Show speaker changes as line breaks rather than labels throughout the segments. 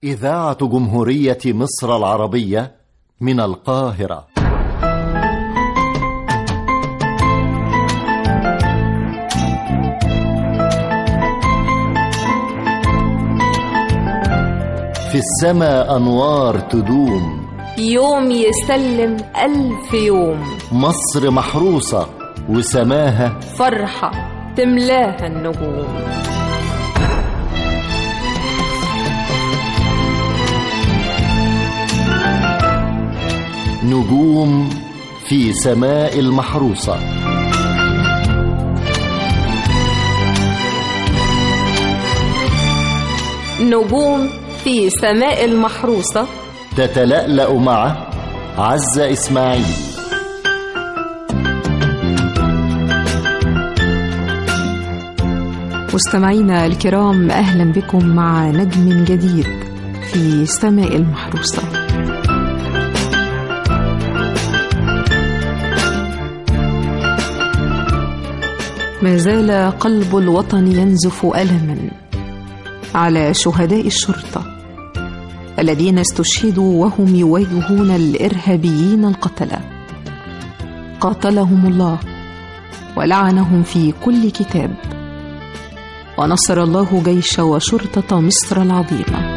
إذاعة جمهورية مصر العربية من القاهرة في السماء أنوار تدوم
يوم يسلم ألف يوم
مصر محروسة وسماها
فرحة تملاها النجوم
نجوم في سماء المحروسة
نجوم في سماء المحروسة
تتلألأ مع عزة إسماعيل
مستمعينا الكرام اهلا بكم مع نجم جديد في سماء المحروسه ما زال قلب الوطن ينزف الما على شهداء الشرطه الذين استشهدوا وهم يواجهون الارهابيين القتله قاتلهم الله ولعنهم في كل كتاب ونصر الله جيش وشرطة مصر العظيمة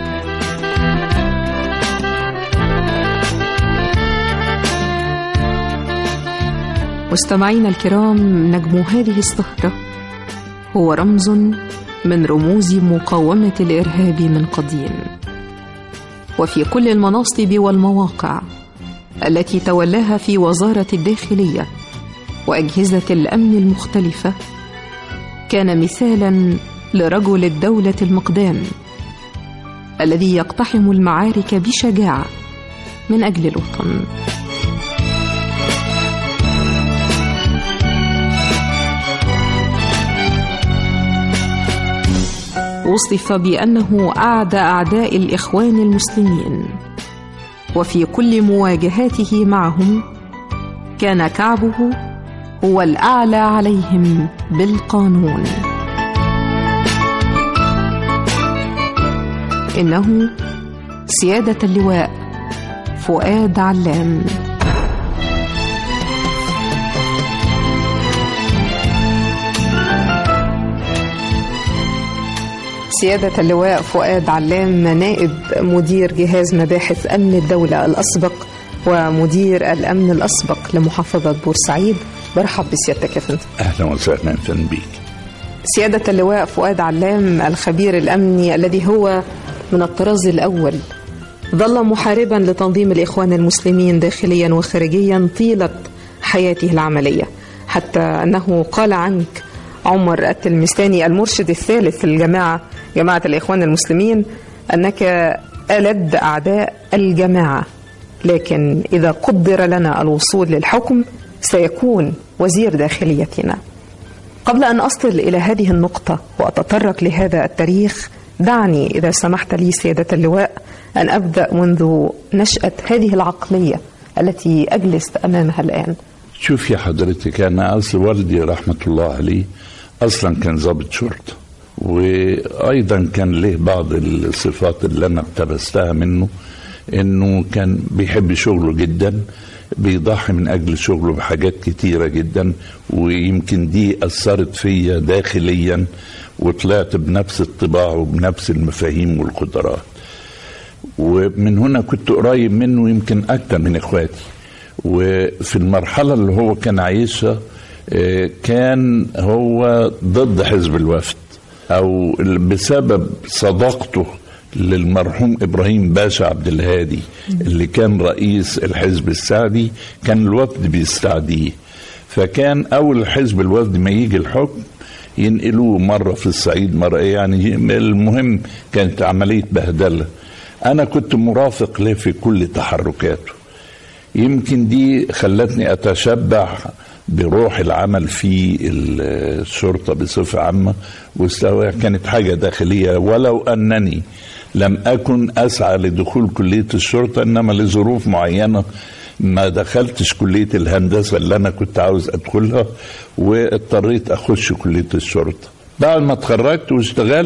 مستمعينا الكرام نجم هذه السهرة هو رمز من رموز مقاومة الإرهاب من قديم وفي كل المناصب والمواقع التي تولاها في وزارة الداخلية وأجهزة الأمن المختلفة كان مثالا لرجل الدولة المقدام الذي يقتحم المعارك بشجاعة من أجل الوطن وصف بأنه أعدى أعداء الإخوان المسلمين وفي كل مواجهاته معهم كان كعبه هو الأعلى عليهم بالقانون إنه سيادة اللواء فؤاد علام سيادة اللواء فؤاد علام نائب مدير جهاز مباحث أمن الدولة الأسبق ومدير الأمن الأسبق لمحافظة بورسعيد برحب بسيادتك يا فندم
اهلا وسهلا فندم بيك
سيادة اللواء فؤاد علام الخبير الأمني الذي هو من الطراز الأول ظل محاربا لتنظيم الإخوان المسلمين داخليا وخارجيا طيلة حياته العملية حتى أنه قال عنك عمر التلمستاني المرشد الثالث للجماعة جماعة الإخوان المسلمين أنك ألد أعداء الجماعة لكن إذا قدر لنا الوصول للحكم سيكون وزير داخليتنا قبل أن أصل إلى هذه النقطة وأتطرق لهذا التاريخ دعني إذا سمحت لي سيادة اللواء أن أبدأ منذ نشأة هذه العقلية التي أجلس أمامها الآن
شوف يا حضرتك انا اصل والدي رحمه الله عليه اصلا كان ضابط شرطه وايضا كان له بعض الصفات اللي انا اقتبستها منه انه كان بيحب شغله جدا بيضحي من اجل شغله بحاجات كتيره جدا ويمكن دي اثرت فيا داخليا وطلعت بنفس الطباع وبنفس المفاهيم والقدرات ومن هنا كنت قريب منه يمكن اكتر من اخواتي وفي المرحله اللي هو كان عايشها آه، كان هو ضد حزب الوفد او بسبب صداقته للمرحوم ابراهيم باشا عبد الهادي اللي كان رئيس الحزب السعدي كان الوفد بيستعديه فكان اول حزب الوفد ما يجي الحكم ينقلوه مره في الصعيد مره يعني المهم كانت عمليه بهدله انا كنت مرافق له في كل تحركاته يمكن دي خلتني اتشبع بروح العمل في الشرطه بصفه عامه واستوى كانت حاجه داخليه ولو انني لم اكن اسعى لدخول كليه الشرطه انما لظروف معينه ما دخلتش كليه الهندسه اللي انا كنت عاوز ادخلها واضطريت اخش كليه الشرطه بعد ما اتخرجت واشتغلت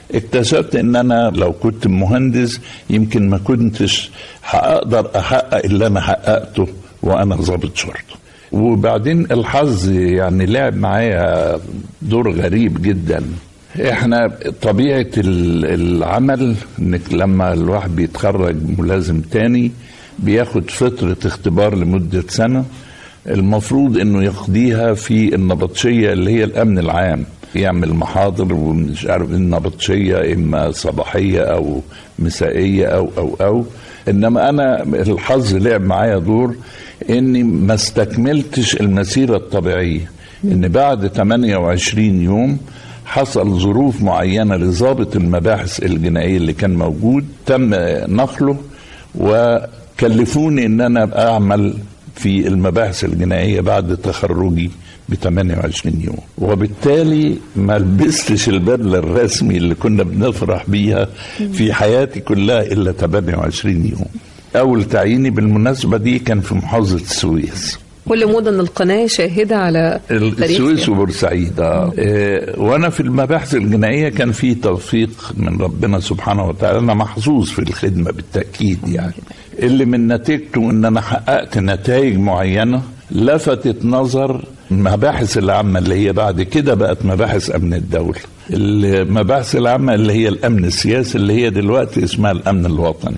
اكتشفت ان انا لو كنت مهندس يمكن ما كنتش هقدر احقق اللي انا حققته وانا ضابط شرطه وبعدين الحظ يعني لعب معايا دور غريب جدا احنا طبيعة ال- العمل انك لما الواحد بيتخرج ملازم تاني بياخد فترة اختبار لمدة سنة المفروض انه يقضيها في النبطشية اللي هي الامن العام يعمل محاضر ومش عارف النبطشية اما صباحية او مسائية او او او انما انا الحظ لعب معايا دور اني ما استكملتش المسيرة الطبيعية ان بعد 28 يوم حصل ظروف معينة لضابط المباحث الجنائية اللي كان موجود تم نقله وكلفوني ان انا اعمل في المباحث الجنائية بعد تخرجي ب 28 يوم وبالتالي ما لبستش البدلة الرسمي اللي كنا بنفرح بيها في حياتي كلها إلا 28 يوم أول تعييني بالمناسبة دي كان في محافظة السويس
كل مدن القناة شاهدة على تاريخ
السويس وبورسعيد آه. آه، وانا في المباحث الجنائيه كان في توفيق من ربنا سبحانه وتعالى انا محظوظ في الخدمه بالتاكيد يعني اللي من نتيجته ان انا حققت نتائج معينه لفتت نظر المباحث العامه اللي هي بعد كده بقت مباحث امن الدوله المباحث العامه اللي هي الامن السياسي اللي هي دلوقتي اسمها الامن الوطني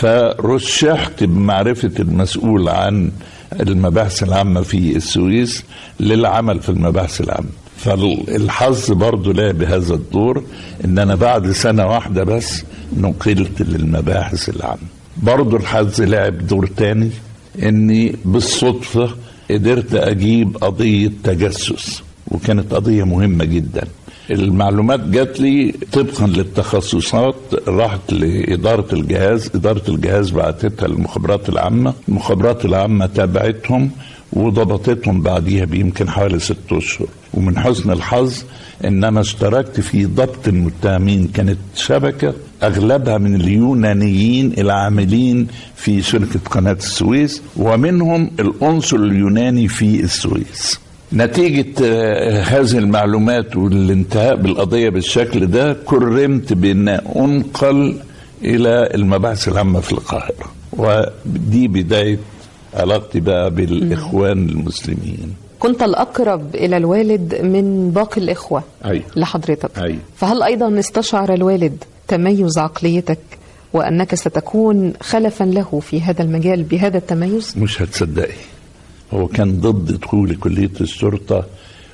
فرشحت بمعرفه المسؤول عن المباحث العامة في السويس للعمل في المباحث العامة فالحظ برضو لعب بهذا الدور ان انا بعد سنة واحدة بس نقلت للمباحث العامة برضو الحظ لعب دور تاني اني بالصدفة قدرت اجيب قضية تجسس وكانت قضية مهمة جدا المعلومات جات لي طبقا للتخصصات راحت لإدارة الجهاز إدارة الجهاز بعتتها للمخابرات العامة المخابرات العامة تابعتهم وضبطتهم بعديها بيمكن حوالي ست أشهر ومن حسن الحظ ان انا اشتركت في ضبط المتهمين كانت شبكه اغلبها من اليونانيين العاملين في شركه قناه السويس ومنهم القنصل اليوناني في السويس نتيجة آه، هذه المعلومات والانتهاء بالقضية بالشكل ده كرمت بأن أنقل إلى المباحث العامة في القاهرة ودي بداية علاقتي بقى بالإخوان المسلمين
كنت الأقرب إلى الوالد من باقي الإخوة
أيوة.
لحضرتك
أيوة.
فهل أيضا استشعر الوالد تميز عقليتك وأنك ستكون خلفا له في هذا المجال بهذا التميز؟
مش هتصدقي هو كان ضد دخولي كلية الشرطة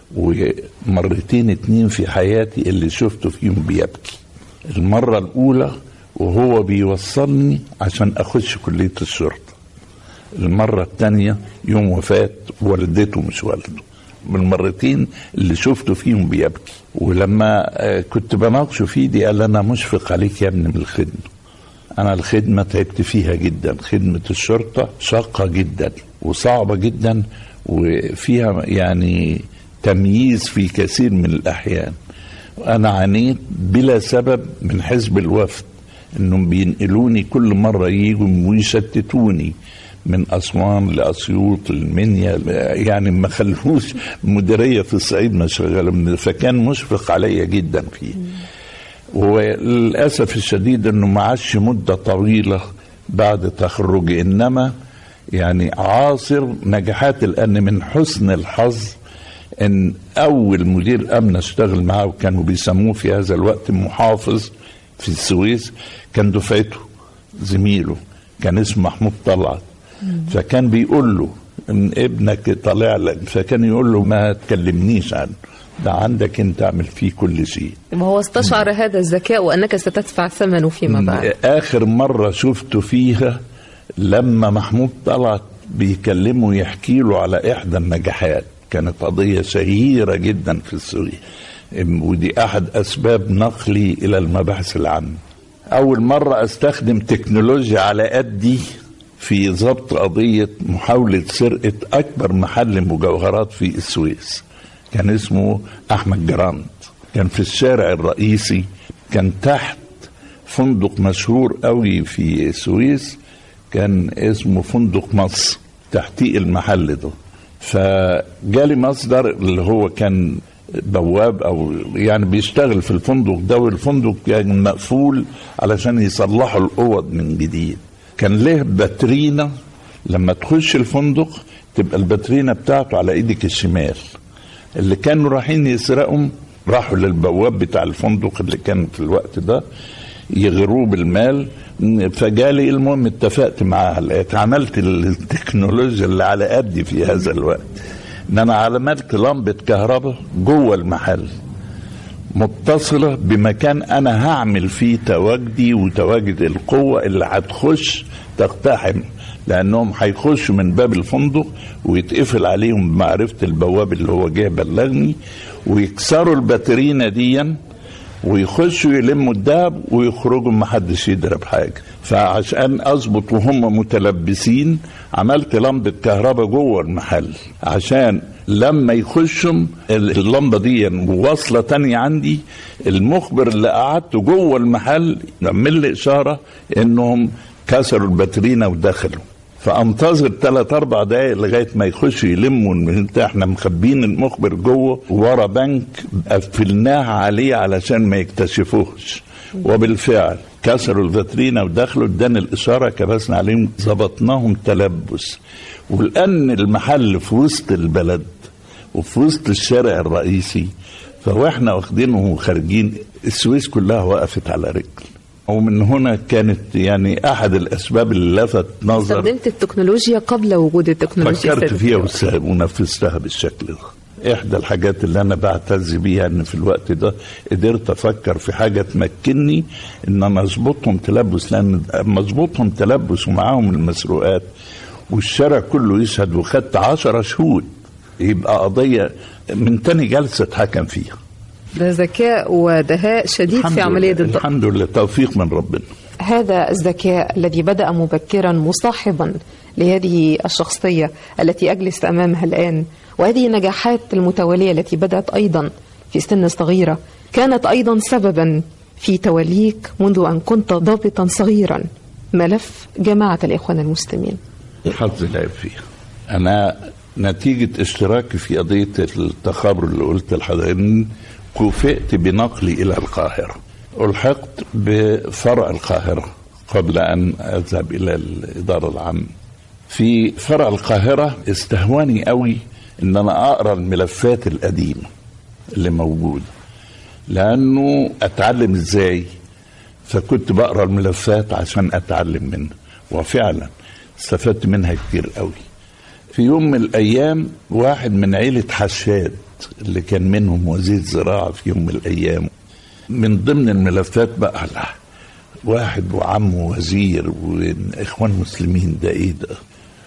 ومرتين اتنين في حياتي اللي شفته فيهم بيبكي المرة الأولى وهو بيوصلني عشان أخش كلية الشرطة المرة الثانية يوم وفاة والدته مش والده من المرتين اللي شفته فيهم بيبكي ولما آه، كنت بناقشه فيه دي قال أنا مشفق عليك يا ابني من الخدمة أنا الخدمة تعبت فيها جدا خدمة الشرطة شاقة جدا وصعبة جدا وفيها يعني تمييز في كثير من الأحيان أنا عانيت بلا سبب من حزب الوفد إنهم بينقلوني كل مرة يجوا ويشتتوني من أسوان لأسيوط المنيا يعني ما خلوش مديرية في الصعيد ما شغالة من- فكان مشفق عليا جدا فيه وللاسف الشديد انه ما عادش مده طويله بعد تخرجي انما يعني عاصر نجاحات لان من حسن الحظ ان اول مدير امن اشتغل معاه وكانوا بيسموه في هذا الوقت محافظ في السويس كان دفعته زميله كان اسمه محمود طلعت فكان بيقول له ان ابنك طالع لك فكان يقول له ما تكلمنيش عنه ده عندك انت اعمل فيه كل شيء
وهو استشعر هذا الذكاء وأنك ستدفع ثمنه فيما بعد
اخر مره شفته فيها لما محمود طلعت بيكلمه يحكي له على احدى النجاحات كانت قضيه شهيره جدا في السويس ودي احد اسباب نقلي الى المباحث العامه اول مره استخدم تكنولوجيا على قدي في ضبط قضيه محاوله سرقه اكبر محل مجوهرات في السويس كان اسمه احمد جراند كان في الشارع الرئيسي كان تحت فندق مشهور قوي في السويس كان اسمه فندق مصر تحتيه المحل ده فجالي مصدر اللي هو كان بواب او يعني بيشتغل في الفندق ده والفندق كان مقفول علشان يصلحوا الاوض من جديد كان له باترينا لما تخش الفندق تبقى الباترينا بتاعته على ايدك الشمال اللي كانوا رايحين يسرقهم راحوا للبواب بتاع الفندق اللي كان في الوقت ده يغروه بالمال فجالي المهم اتفقت معاها لقيت عملت التكنولوجيا اللي على قدي في هذا الوقت ان انا عملت لمبه كهرباء جوه المحل متصله بمكان انا هعمل فيه تواجدي وتواجد القوه اللي هتخش تقتحم لانهم هيخشوا من باب الفندق ويتقفل عليهم بمعرفه البواب اللي هو جه بلغني ويكسروا الباترينا ديا ويخشوا يلموا الدهب ويخرجوا ما حدش يضرب حاجه فعشان اظبط وهم متلبسين عملت لمبه كهرباء جوه المحل عشان لما يخشوا اللمبه دي وواصله تانية عندي المخبر اللي قعدته جوه المحل عمل لي اشاره انهم كسروا الباترينا ودخلوا فانتظر ثلاث اربع دقايق لغايه ما يخشوا يلموا من احنا مخبين المخبر جوه ورا بنك قفلناها عليه علشان ما يكتشفوهش وبالفعل كسروا الفاترينا ودخلوا ادانا الاشاره كبسنا عليهم ظبطناهم تلبس ولان المحل في وسط البلد وفي وسط الشارع الرئيسي فواحنا واخدينه وخارجين السويس كلها وقفت على رجل ومن هنا كانت يعني احد الاسباب اللي لفت نظر
استخدمت التكنولوجيا قبل وجود التكنولوجيا
فكرت
السابقة.
فيها وس- ونفذتها بالشكل ده احدى الحاجات اللي انا بعتز بيها ان في الوقت ده قدرت افكر في حاجه تمكنني ان انا اظبطهم تلبس لان اما اظبطهم تلبس ومعاهم المسروقات والشارع كله يشهد وخدت عشرة شهود يبقى قضيه من تاني جلسه اتحكم فيها
ده ذكاء ودهاء شديد في
الحمد
عملية
لله-
الضبط
الحمد لله توفيق من ربنا
هذا الذكاء الذي بدأ مبكرا مصاحبا لهذه الشخصية التي أجلس أمامها الآن وهذه النجاحات المتوالية التي بدأت أيضا في سن صغيرة كانت أيضا سببا في توليك منذ أن كنت ضابطا صغيرا ملف جماعة الإخوان المسلمين
حظ لعب فيها انا نتيجة اشتراكي في قضية التخابر اللي قلت لحضرتك كفئت بنقلي إلى القاهرة ألحقت بفرع القاهرة قبل أن أذهب إلى الإدارة العامة في فرع القاهرة استهواني قوي إن أنا أقرأ الملفات القديمة اللي موجودة لأنه أتعلم إزاي فكنت بقرا الملفات عشان اتعلم منها وفعلا استفدت منها كتير قوي في يوم من الايام واحد من عيله حشاد اللي كان منهم وزير زراعه في يوم من الايام من ضمن الملفات بقى لا واحد وعمه وزير واخوان مسلمين ده ايه ده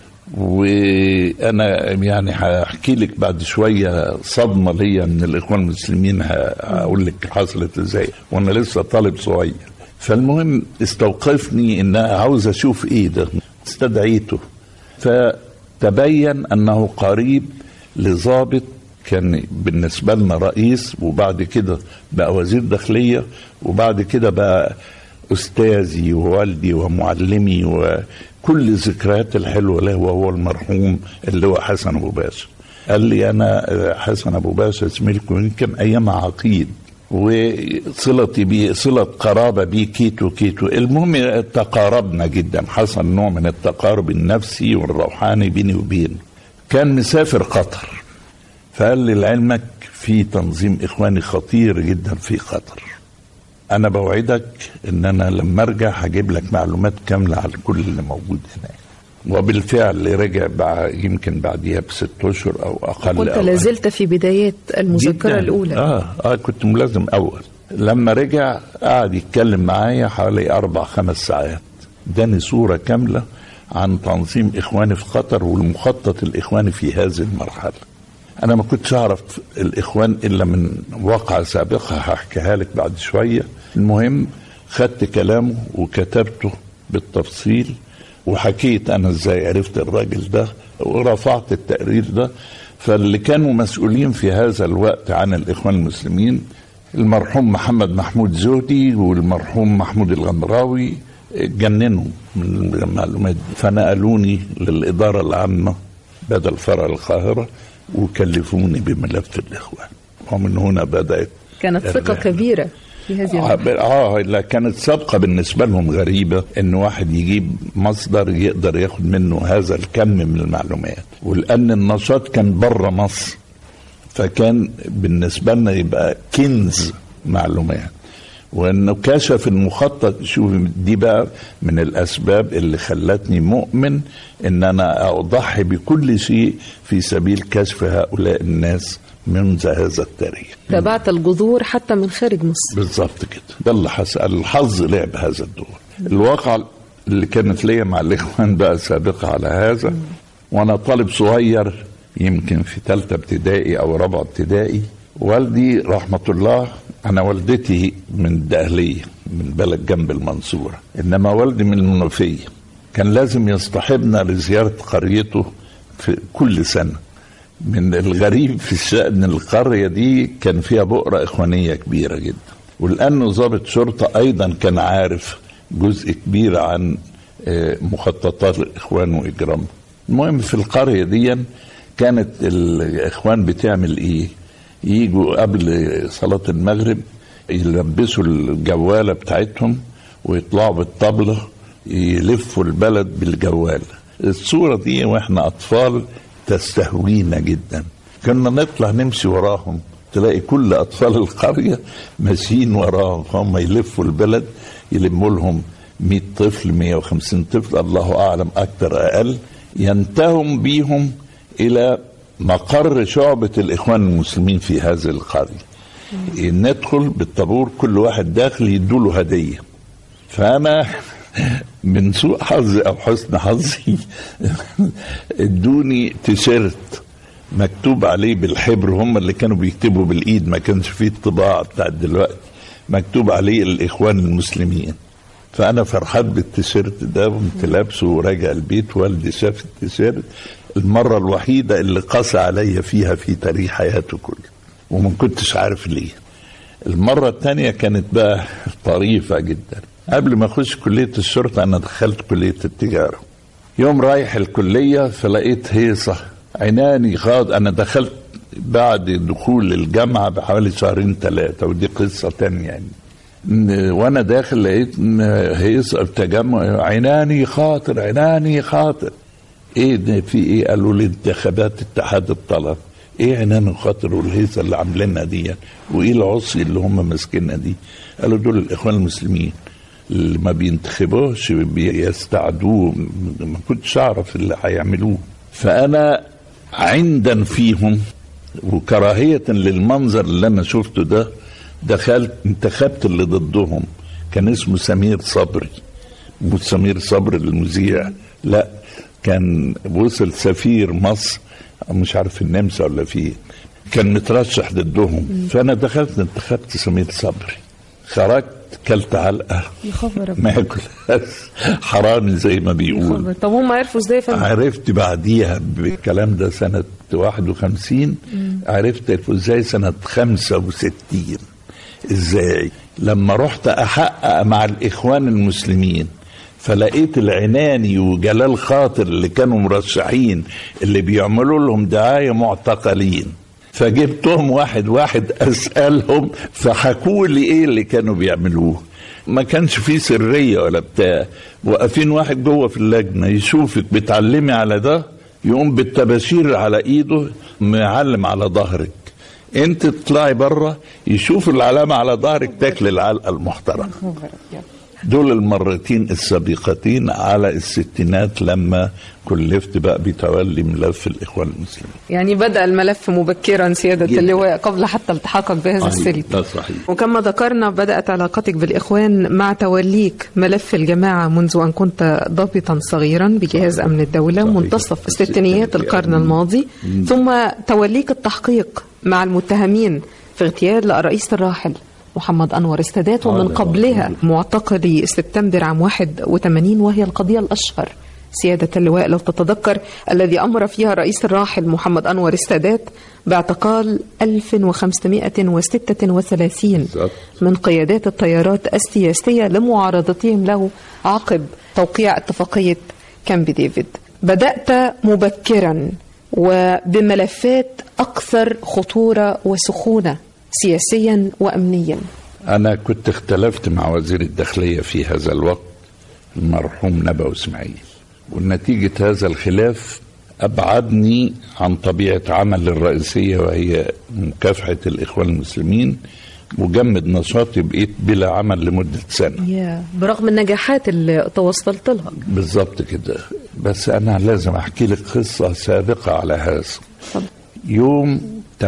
وانا يعني هحكي لك بعد شويه صدمه ليا من الاخوان المسلمين ه- هقول لك حصلت ازاي وانا لسه طالب صغير فالمهم استوقفني ان عاوز اشوف ايه ده استدعيته فتبين انه قريب لضابط كان بالنسبه لنا رئيس وبعد كده بقى وزير داخليه وبعد كده بقى استاذي ووالدي ومعلمي وكل الذكريات الحلوه له وهو المرحوم اللي هو حسن ابو باشا قال لي انا حسن ابو باشا زميلكم يمكن ايام عقيد وصلتي بيه صلة قرابة بيه كيتو كيتو المهم تقاربنا جدا حصل نوع من التقارب النفسي والروحاني بيني وبينه كان مسافر قطر فقال لي لعلمك في تنظيم إخواني خطير جدا في قطر أنا بوعدك إن أنا لما أرجع هجيب لك معلومات كاملة على كل اللي موجود هناك وبالفعل رجع بعد يمكن بعديها بست أشهر أو أقل
كنت
أو
لازلت في بدايات المذكرة
جداً.
الأولى
اه اه كنت ملازم اول لما رجع قعد يتكلم معايا حوالي اربع خمس ساعات اداني صوره كامله عن تنظيم اخواني في قطر والمخطط الاخواني في هذه المرحله انا ما كنتش اعرف الاخوان الا من واقعه سابقه هحكيها لك بعد شويه المهم خدت كلامه وكتبته بالتفصيل وحكيت انا ازاي عرفت الراجل ده ورفعت التقرير ده فاللي كانوا مسؤولين في هذا الوقت عن الاخوان المسلمين المرحوم محمد محمود زهدي والمرحوم محمود الغمراوي جننوا من المعلومات دي فنقلوني للاداره العامه بدل فرع القاهره وكلفوني بملف الاخوان ومن هنا بدات
كانت ثقة
الرحلة.
كبيرة في هذه
اه
المرحلة.
ب- آه، لا كانت سابقه بالنسبه لهم غريبه ان واحد يجيب مصدر يقدر ياخد منه هذا الكم من المعلومات ولان النشاط كان بره مصر فكان بالنسبه لنا يبقى كنز معلومات وانه كشف المخطط شوف دي بقى من الاسباب اللي خلتني مؤمن ان انا اضحي بكل شيء في سبيل كشف هؤلاء الناس منذ هذا التاريخ
تابعت الجذور حتى من خارج مصر
بالظبط كده ده اللي حصل الحظ لعب هذا الدور الواقع اللي كانت ليا مع الاخوان بقى سابقه على هذا وانا طالب صغير يمكن في ثالثه ابتدائي او رابعه ابتدائي والدي رحمه الله انا والدتي من الدقهليه من بلد جنب المنصوره انما والدي من المنوفيه كان لازم يصطحبنا لزياره قريته في كل سنه من الغريب في الشأن القرية دي كان فيها بؤرة إخوانية كبيرة جدا ولأنه ضابط شرطة أيضا كان عارف جزء كبير عن آه، مخططات الإخوان وإجرامهم المهم في القرية دي كانت الإخوان بتعمل إيه يجوا قبل صلاة المغرب يلبسوا الجوالة بتاعتهم ويطلعوا بالطبلة يلفوا البلد بالجوال الصورة دي واحنا أطفال تستهوينا جدا كنا نطلع نمشي وراهم تلاقي كل أطفال القرية ماشيين وراهم هم يلفوا البلد يلموا لهم 100 طفل 150 طفل الله أعلم أكثر أقل ينتهوا بيهم إلى مقر شعبة الإخوان المسلمين في هذه القرية ندخل بالطابور كل واحد داخل يدوله هدية فأنا من سوء حظي أو حسن حظي ادوني تيشيرت مكتوب عليه بالحبر هم اللي كانوا بيكتبوا بالايد ما كانش فيه الطباعه بتاعت دلوقتي مكتوب عليه الاخوان المسلمين فانا فرحان بالتيشيرت ده وقمت لابسه وراجع البيت والدي شاف التيشيرت المره الوحيده اللي قاسى عليا فيها في تاريخ حياته كله وما كنتش عارف ليه المرة الثانية كانت بقى طريفة جدا قبل ما أخش كلية الشرطة أنا دخلت كلية التجارة يوم رايح الكلية فلقيت هيصة عناني غاض أنا دخلت بعد دخول الجامعة بحوالي شهرين ثلاثة ودي قصة تانية يعني إن- وانا داخل لقيت إن هيصة التجمع عناني خاطر عناني خاطر ايه ده في ايه قالوا لي انتخابات اتحاد الطلب ايه عنان خاطر والهيصه اللي عاملينها دي وايه العصي اللي هم ماسكينها دي قالوا دول الاخوان المسلمين اللي ما بينتخبوش بيستعدوه ما كنتش اعرف اللي هيعملوه فانا عندا فيهم وكراهيه للمنظر اللي انا شفته ده دخلت انتخبت اللي ضدهم كان اسمه سمير صبري مش سمير صبري المذيع لا كان وصل سفير مصر مش عارف النمسا ولا فين كان مترشح ضدهم فانا دخلت انتخبت سمير صبري خرجت كلت علقه
يا خبر
ما ياكلهاش حرامي زي ما بيقول
طب هم عرفوا ازاي يا فندم؟
عرفت بعديها بالكلام ده سنة 51 عرفت ازاي سنة 65 ازاي لما رحت احقق مع الاخوان المسلمين فلقيت العناني وجلال خاطر اللي كانوا مرشحين اللي بيعملوا لهم دعاية معتقلين فجبتهم واحد واحد اسالهم فحكوا لي ايه اللي كانوا بيعملوه ما كانش فيه سريه ولا بتاع واقفين واحد جوه في اللجنه يشوفك بتعلمي على ده يقوم بالتباشير على ايده معلم على ظهرك انت تطلعي بره يشوف العلامه على ظهرك تاكل العلقه المحترمه دول المرتين السابقتين على الستينات لما كلفت بقى بتولي ملف الاخوان المسلمين
يعني بدأ الملف مبكرا سيادة
جداً.
اللواء قبل حتى التحاقك بهذا السلك
ده صحيح
وكما ذكرنا بدأت علاقتك بالإخوان مع توليك ملف الجماعة منذ أن كنت ضابطا صغيرا بجهاز أمن الدولة
صحيح.
منتصف الستينيات القرن الماضي ثم توليك التحقيق مع المتهمين في اغتيال الرئيس الراحل محمد أنور السادات ومن
هذا
قبلها
مظبوط.
معتقلي سبتمبر عام 81 وهي القضية الأشهر سيادة اللواء لو تتذكر الذي أمر فيها الرئيس الراحل محمد أنور السادات باعتقال 1536
بالظبط.
من قيادات التيارات السياسية لمعارضتهم له عقب توقيع اتفاقية كامب ديفيد بدأت مبكرا وبملفات أكثر خطورة وسخونة سياسيا وأمنيا
أنا كنت اختلفت مع وزير الداخلية في هذا الوقت المرحوم نبا إسماعيل ونتيجة هذا الخلاف أبعدني عن طبيعة عمل الرئيسية وهي مكافحة الإخوان المسلمين وجمد نشاطي بقيت بلا عمل لمدة سنة
برغم النجاحات اللي توصلت لها
بالظبط كده بس أنا لازم أحكي لك قصة سابقة على هذا
اتفضل.
يوم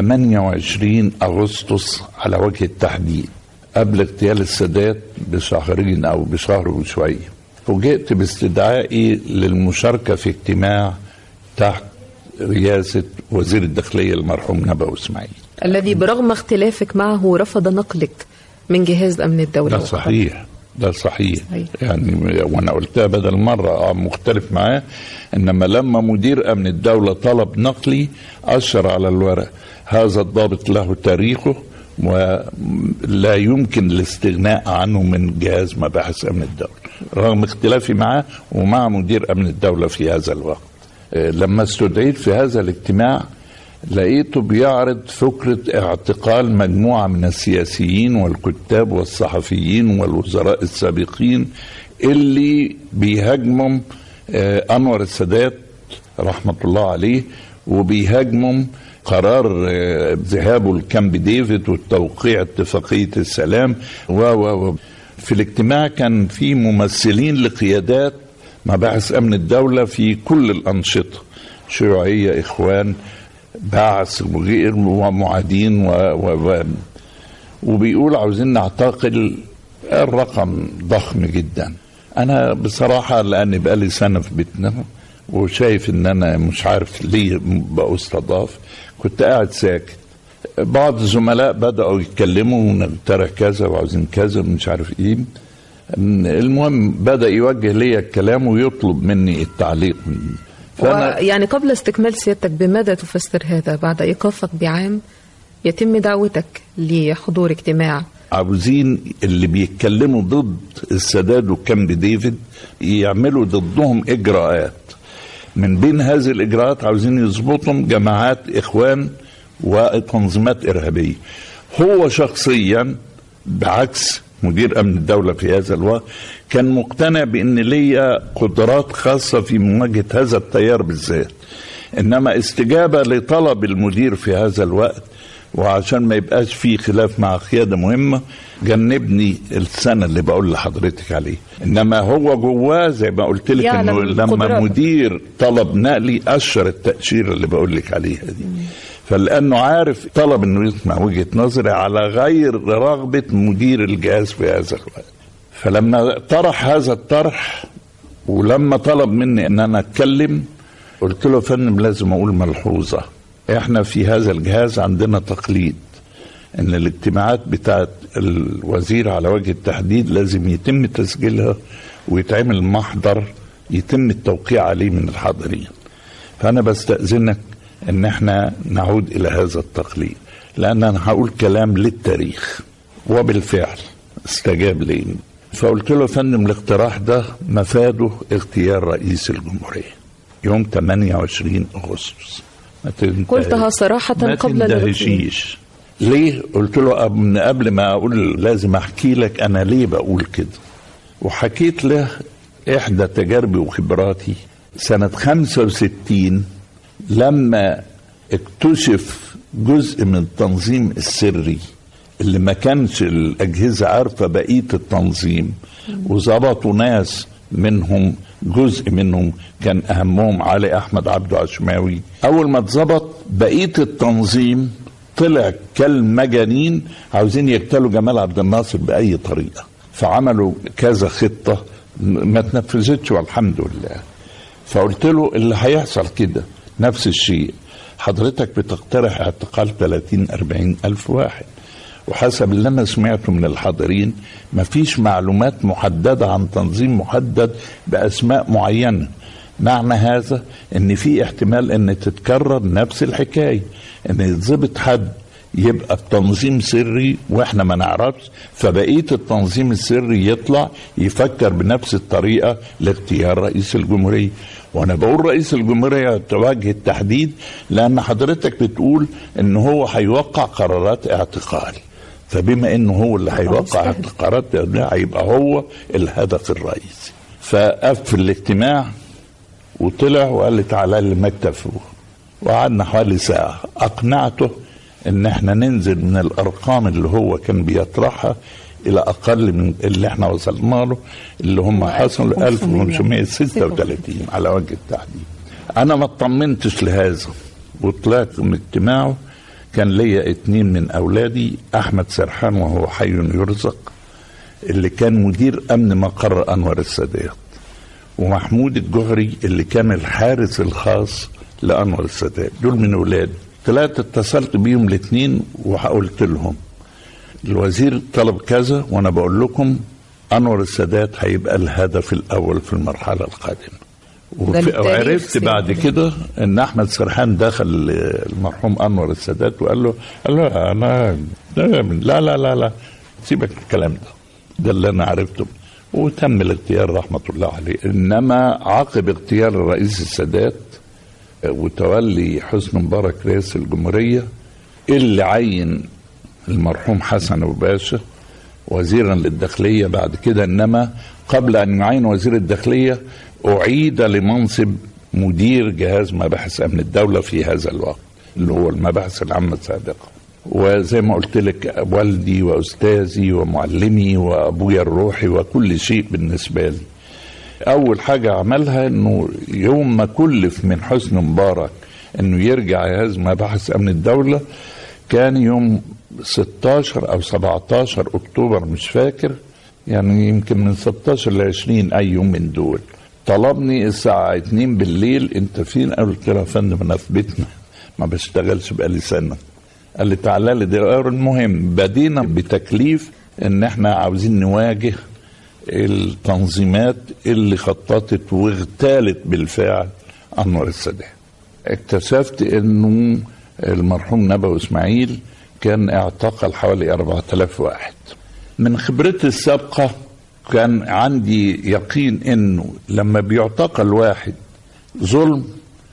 28 أغسطس على وجه التحديد قبل اغتيال السادات بشهرين أو بشهر وشوية فوجئت باستدعائي للمشاركة في اجتماع تحت رئاسة وزير الداخلية المرحوم نبا إسماعيل
الذي برغم اختلافك معه رفض نقلك من جهاز أمن الدولة
ده صحيح ده صحيح
صحيح.
يعني وانا قلتها بدل مره اه مختلف معاه انما لما مدير امن الدوله طلب نقلي اشر على الورق هذا الضابط له تاريخه ولا يمكن الاستغناء عنه من جهاز مباحث امن الدوله رغم اختلافي معاه ومع مدير امن الدوله في هذا الوقت آه، لما استدعيت في هذا الاجتماع لقيته بيعرض فكرة اعتقال مجموعة من السياسيين والكتاب والصحفيين والوزراء السابقين اللي بيهاجموا آه، أنور السادات رحمة الله عليه وبيهاجموا قرار آه، ذهابه لكامب ديفيد والتوقيع اتفاقية السلام و و و في الاجتماع كان في ممثلين لقيادات مباحث أمن الدولة في كل الأنشطة شيوعية إخوان بعث وغير ومعادين و... و... و... وبيقول عاوزين نعتقل الرقم ضخم جدا انا بصراحه لاني بقالي سنه في بيتنا وشايف ان انا مش عارف ليه بستضاف كنت قاعد ساكت بعض الزملاء بداوا يتكلموا ونقترح كذا وعاوزين كذا ومش عارف ايه المهم بدا يوجه لي الكلام ويطلب مني التعليق
ويعني قبل استكمال سيادتك بماذا تفسر هذا بعد إيقافك بعام يتم دعوتك لحضور اجتماع
عاوزين اللي بيتكلموا ضد السادات وكامب ديفيد يعملوا ضدهم اجراءات من بين هذه الاجراءات عاوزين يظبطهم جماعات اخوان وتنظيمات ارهابيه هو شخصيا بعكس مدير امن الدوله في هذا الوقت كان مقتنع بان ليا قدرات خاصه في مواجهه هذا التيار بالذات انما استجابه لطلب المدير في هذا الوقت وعشان ما يبقاش في خلاف مع قياده مهمه جنبني السنه اللي بقول لحضرتك عليه انما هو جواه زي ما قلت لك
يعلم
انه لما
قدراته.
مدير طلب نقلي اشر التاشيره اللي بقول لك عليها دي فلانه عارف طلب انه يسمع وجهه نظري على غير رغبه مدير الجهاز في هذا الوقت فلما طرح هذا الطرح ولما طلب مني ان انا اتكلم قلت له يا فندم لازم اقول ملحوظه احنا في هذا الجهاز عندنا تقليد ان الاجتماعات بتاعت الوزير على وجه التحديد لازم يتم تسجيلها ويتعمل محضر يتم التوقيع عليه من الحاضرين فانا بستاذنك ان احنا نعود الى هذا التقليد لان انا هقول كلام للتاريخ وبالفعل استجاب لي فقلت له يا فندم الاقتراح ده مفاده اغتيال رئيس الجمهوريه يوم 28 اغسطس ما تنتهي-
قلتها صراحة
ما
قبل الاغتيال.
تندهشيش ليه قلت له أب- من قبل ما اقول لازم احكي لك انا ليه بقول كده وحكيت له احدى تجاربي وخبراتي سنة 65 لما اكتشف جزء من التنظيم السري اللي ما كانش الأجهزة عارفة بقية التنظيم وظبطوا ناس منهم جزء منهم كان أهمهم علي أحمد عبده عشماوي أول ما اتظبط بقية التنظيم طلع كالمجانين عاوزين يقتلوا جمال عبد الناصر بأي طريقة فعملوا كذا خطة ما تنفذتش والحمد لله فقلت له اللي هيحصل كده نفس الشيء حضرتك بتقترح اعتقال 30 40 ألف واحد وحسب اللي أنا سمعته من الحاضرين مفيش معلومات محددة عن تنظيم محدد بأسماء معينة معنى هذا ان في احتمال ان تتكرر نفس الحكايه ان يتظبط حد يبقى التنظيم سري واحنا ما نعرفش فبقيه التنظيم السري يطلع يفكر بنفس الطريقه لاختيار رئيس الجمهوريه وانا بقول رئيس الجمهوريه تواجه التحديد لان حضرتك بتقول ان هو هيوقع قرارات اعتقال فبما انه هو اللي هيوقع القرارات ده هيبقى هو الهدف الرئيسي فقف الاجتماع وطلع وقال لي تعالى لي المكتب فوق وقعدنا حوالي ساعة أقنعته إن إحنا ننزل من الأرقام اللي هو كان بيطرحها إلى أقل من اللي إحنا وصلنا له اللي هم حصلوا 1536 على وجه التحديد. أنا ما اطمنتش لهذا وطلعت من اجتماعه كان ليا اتنين من أولادي أحمد سرحان وهو حي يرزق اللي كان مدير أمن مقر أنور السادات ومحمود الجهري اللي كان الحارس الخاص لانور السادات دول من ولادي طلعت اتصلت بيهم الاثنين وقلت لهم الوزير طلب كذا وانا بقول لكم انور السادات هيبقى الهدف الاول في المرحله القادمه وفي- وعرفت بعد كده ان احمد سرحان دخل المرحوم انور السادات وقال له قال له انا لا لا لا لا سيبك من الكلام ده ده اللي انا عرفته وتم الاختيار رحمه الله عليه انما عقب اختيار الرئيس السادات وتولي حسني مبارك رئيس الجمهوريه اللي عين المرحوم حسن ابو باشا وزيرا للداخليه بعد كده انما قبل ان يعين وزير الداخليه اعيد لمنصب مدير جهاز مباحث امن الدوله في هذا الوقت اللي هو المباحث العامه السابقه وزي ما قلت لك والدي واستاذي ومعلمي وابويا الروحي وكل شيء بالنسبه لي اول حاجه عملها انه يوم ما كلف من حسني مبارك انه يرجع جهاز مباحث امن الدوله كان يوم 16 او 17 اكتوبر مش فاكر يعني يمكن من 16 ل 20 اي يوم من دول طلبني الساعة 2 بالليل انت فين؟ قلت له يا فندم انا في بيتنا ما بشتغلش بقالي سنة قال لي تعالى لي ده المهم بدينا بتكليف ان احنا عاوزين نواجه التنظيمات اللي خططت واغتالت بالفعل انور السادات اكتشفت انه المرحوم نبوي اسماعيل كان اعتقل حوالي 4000 واحد من خبرتي السابقة كان عندي يقين انه لما بيعتقل واحد ظلم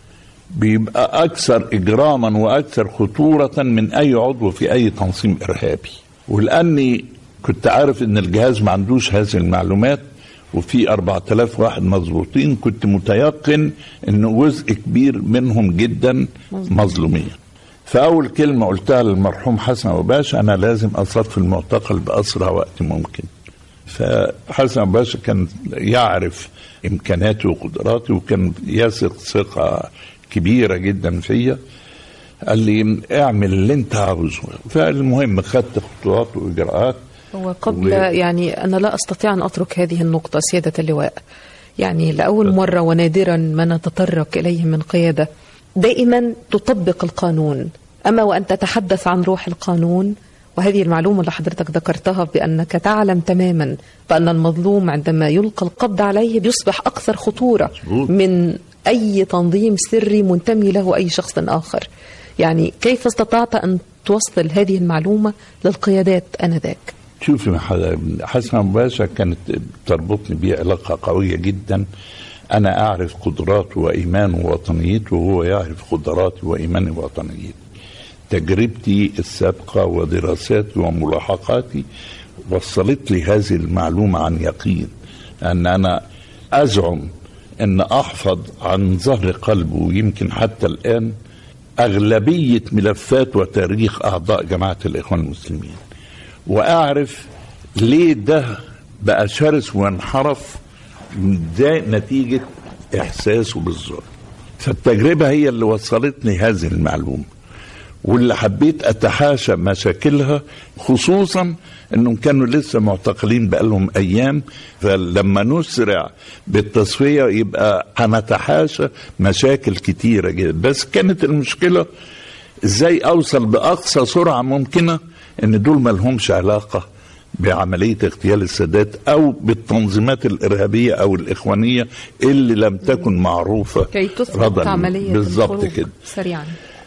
بيبقى اكثر اجراما واكثر خطورة من اي عضو في اي تنظيم ارهابي ولاني كنت عارف ان الجهاز ما عندوش هذه المعلومات وفي 4000 واحد مظبوطين كنت متيقن ان جزء كبير منهم جدا مظلومين فاول كلمه قلتها للمرحوم حسن ابو باشا انا لازم اصف المعتقل باسرع وقت ممكن فحسن ابو باشا كان يعرف امكاناتي وقدراتي وكان يثق ثقه كبيره جدا فيا قال لي اعمل اللي انت عاوزه فالمهم خدت خطوات واجراءات
وقبل
و-
يعني أنا لا أستطيع أن أترك هذه النقطة سيادة اللواء يعني لأول مرة ونادرا ما نتطرق إليه من قيادة دائما تطبق القانون أما وأن تتحدث عن روح القانون وهذه المعلومة اللي حضرتك ذكرتها بأنك تعلم تماما بأن المظلوم عندما يلقى القبض عليه بيصبح أكثر خطورة
مظبوط.
من أي تنظيم سري منتمي له أي شخص آخر يعني كيف استطعت أن توصل هذه المعلومة للقيادات آنذاك
شوفي مع حسن أبو باشا كانت تربطني بيه علاقة قوية جدا أنا أعرف قدراته وإيمانه ووطنيته وهو يعرف قدراتي وإيماني ووطنيتي تجربتي السابقة ودراساتي وملاحقاتي وصلت لي هذه المعلومة عن يقين أن أنا أزعم أن أحفظ عن ظهر قلبه ويمكن حتى الآن أغلبية ملفات وتاريخ أعضاء جماعة الإخوان المسلمين واعرف ليه ده بقى شرس وانحرف ده نتيجه احساسه بالظلم فالتجربه هي اللي وصلتني هذه المعلومه واللي حبيت اتحاشى مشاكلها خصوصا انهم كانوا لسه معتقلين بقالهم ايام فلما نسرع بالتصفيه يبقى هنتحاشى مشاكل كتيره جدا بس كانت المشكله ازاي اوصل باقصى سرعه ممكنه ان دول ما لهمش علاقه بعمليه اغتيال السادات او بالتنظيمات الارهابيه او الاخوانيه اللي لم تكن معروفه
كي تثبت
رضا
عملية
بالظبط
الخروج
كده
سريعا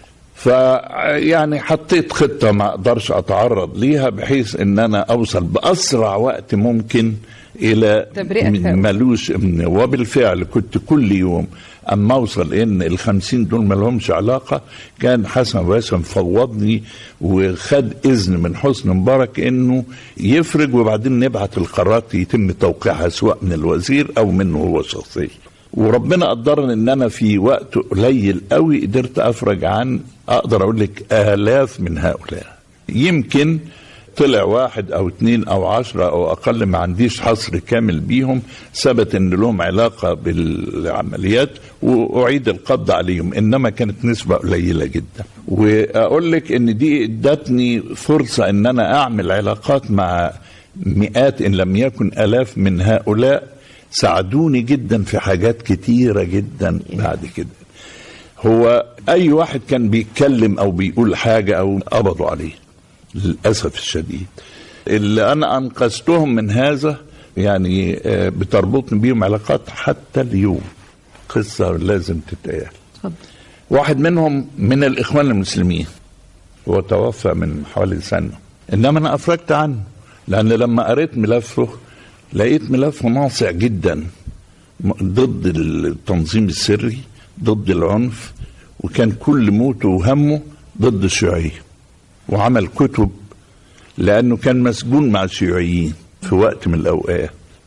فيعني حطيت خطه ما اقدرش اتعرض ليها بحيث ان انا اوصل باسرع وقت ممكن الى
تبرئة
من
هؤلاء.
ملوش من وبالفعل كنت كل يوم اما اوصل ان الخمسين دول ما لهمش علاقه كان حسن باسم فوضني وخد اذن من حسن مبارك انه يفرج وبعدين نبعت القرارات يتم توقيعها سواء من الوزير او منه هو شخصيا وربنا قدرني ان انا في وقت قليل قوي قدرت افرج عن اقدر اقول لك الاف من هؤلاء يمكن طلع واحد او اتنين او عشرة او اقل ما عنديش حصر كامل بيهم ثبت ان لهم علاقة بالعمليات واعيد القبض عليهم انما كانت نسبة قليلة جدا واقول لك ان دي ادتني فرصة ان انا اعمل علاقات مع مئات ان لم يكن الاف من هؤلاء ساعدوني جدا في حاجات كتيرة جدا بعد كده هو اي واحد كان بيتكلم او بيقول حاجة او قبضوا عليه للاسف الشديد اللي انا انقذتهم من هذا يعني آه، بتربطني بيهم علاقات حتى اليوم قصه لازم تتقال
اتفضل.
واحد منهم من الاخوان المسلمين هو توفى من حوالي سنه انما انا افرجت عنه لان لما قريت ملفه لقيت ملفه ناصع جدا م- ضد التنظيم السري ضد العنف وكان كل موته وهمه ضد الشيوعيه وعمل كتب لانه كان مسجون مع الشيوعيين في وقت من الاوقات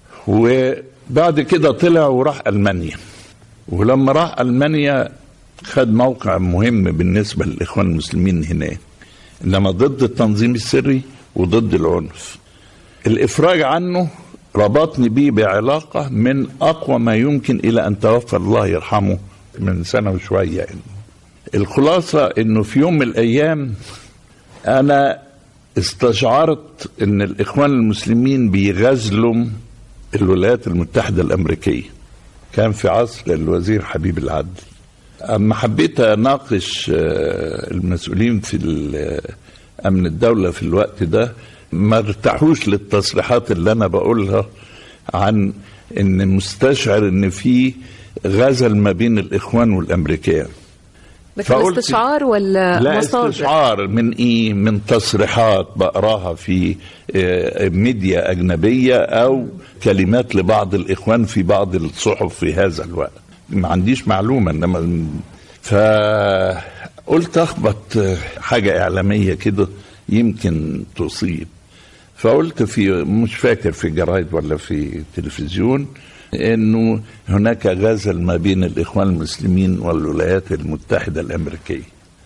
وبعد كده طلع وراح المانيا ولما راح المانيا خد موقع مهم بالنسبه للاخوان المسلمين هناك انما ضد التنظيم السري وضد العنف الافراج عنه ربطني بيه بعلاقه من اقوى ما يمكن الى ان توفى الله يرحمه من سنه وشويه يعني. الخلاصه انه في يوم من الايام انا استشعرت ان الاخوان المسلمين بيغزلوا الولايات المتحده الامريكيه كان في عصر الوزير حبيب العدلي اما حبيت اناقش آه، المسؤولين في ال- امن الدوله في الوقت ده ما ارتاحوش للتصريحات اللي انا بقولها عن ان مستشعر ان في غزل ما بين الاخوان والامريكان
ده كان
فقلت-
استشعار ولا
لا
مصادر؟
استشعار من ايه من تصريحات بقراها في آه، ميديا اجنبيه او كلمات لبعض الاخوان في بعض الصحف في هذا الوقت ما عنديش معلومه انما فقلت اخبط آه، حاجه اعلاميه كده يمكن تصيب فقلت في مش فاكر في جرايد ولا في تلفزيون انه هناك غزل ما بين الاخوان المسلمين والولايات المتحده الامريكيه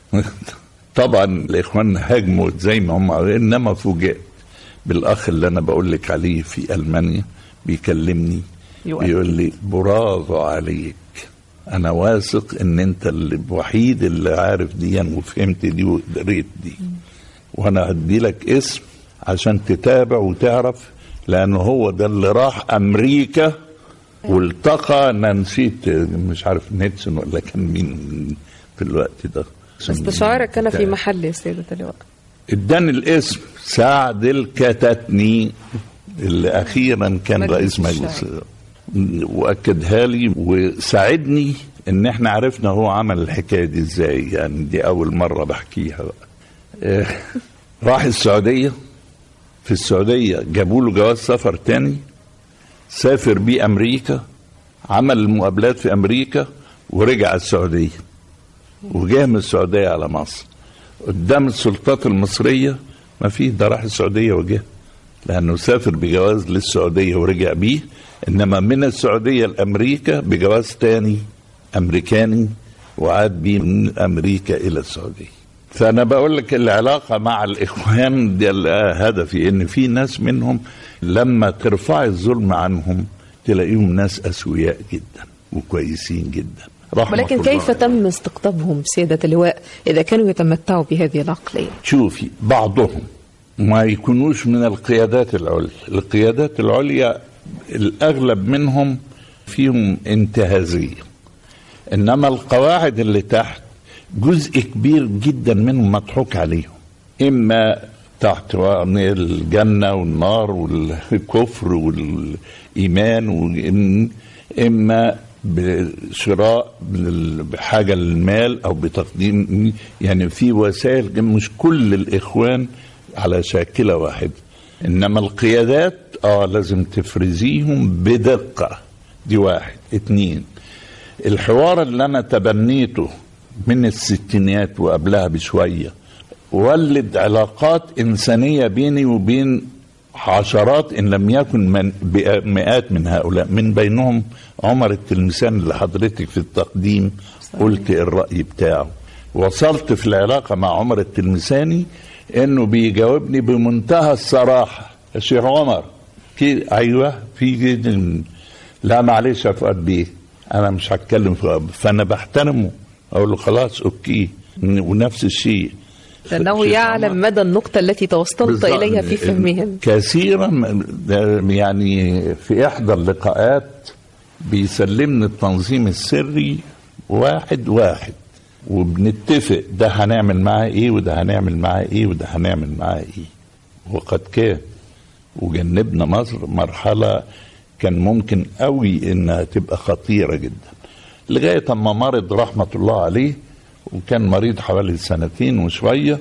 طبعا الاخوان هاجموا زي ما هم انما فوجئت بالاخ اللي انا بقول لك عليه في المانيا بيكلمني
يؤكد.
بيقول لي برافو عليك انا واثق ان انت الوحيد اللي عارف دي وفهمت دي وقريت دي وانا هدي لك اسم عشان تتابع وتعرف لانه هو ده اللي راح امريكا والتقى انا نسيت مش عارف نيتسون ولا كان مين في الوقت ده
استشعارك كان في محل يا سيدة اللواء
اداني الاسم سعد الكتاتني اللي اخيرا كان
مجلس
رئيس مجلس
الشعب.
واكدها لي وساعدني ان احنا عرفنا هو عمل الحكايه دي ازاي يعني دي اول مره بحكيها بقى آه، راح السعوديه في السعوديه جابوا له جواز سفر تاني سافر بيه امريكا عمل المقابلات في امريكا ورجع السعوديه وجه من السعوديه على مصر قدام السلطات المصريه ما فيه ده راح السعوديه وجه لانه سافر بجواز للسعوديه ورجع بيه انما من السعوديه لامريكا بجواز تاني امريكاني وعاد بيه من امريكا الى السعوديه فانا بقول لك العلاقه مع الاخوان دي هدفي ان في ناس منهم لما ترفعي الظلم عنهم تلاقيهم ناس اسوياء جدا وكويسين جدا رحمة
ولكن
الله
كيف تم استقطابهم سيدة اللواء إذا كانوا يتمتعوا بهذه العقلية
شوفي بعضهم ما يكونوش من القيادات العليا القيادات العليا الأغلب منهم فيهم انتهازية إنما القواعد اللي تحت جزء كبير جدا منهم مضحوك عليهم إما تحت الجنة والنار والكفر والإيمان وإما بشراء بال- بحاجه للمال او بتقديم يعني في وسائل مش كل الاخوان على شاكله واحده انما القيادات اه لازم تفرزيهم بدقه دي واحد اتنين الحوار اللي انا تبنيته من الستينات وقبلها بشويه ولد علاقات انسانيه بيني وبين عشرات ان لم يكن من بأ- مئات من هؤلاء من بينهم عمر التلمسان اللي حضرتك في التقديم قلت الراي بتاعه وصلت في العلاقه مع عمر التلمساني انه بيجاوبني بمنتهى الصراحه يا شيخ عمر في ايوه في جد- لا معلش يا فؤاد بيه انا مش هتكلم في فانا بحترمه اقول له خلاص اوكي ونفس الشيء
لأنه
شيخ
يعلم
عمر.
مدى النقطة التي توصلت
بالظبط.
إليها في فهمهم
كثيرا ده يعني في احدى اللقاءات بيسلمني التنظيم السري واحد واحد وبنتفق ده هنعمل معاه ايه وده هنعمل معاه ايه وده هنعمل معاه ايه وقد كان وجنبنا مصر مرحله كان ممكن قوي انها تبقى خطيره جدا لغايه اما مرض رحمه الله عليه وكان مريض حوالي سنتين وشويه